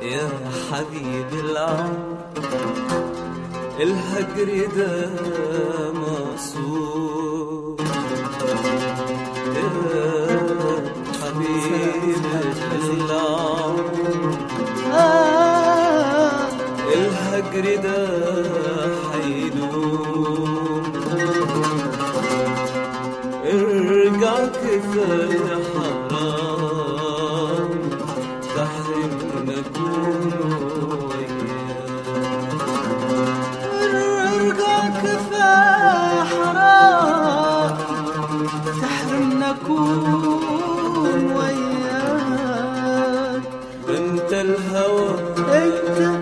يا حبيبي العمر الهجر ده مقصود يا حبيبي العمر آه الهجر ده حيدوم ارجع كفاية حرام تحرمنا كون ارجع كفاية حرام تحرمنا كون وياك انت الهوى انت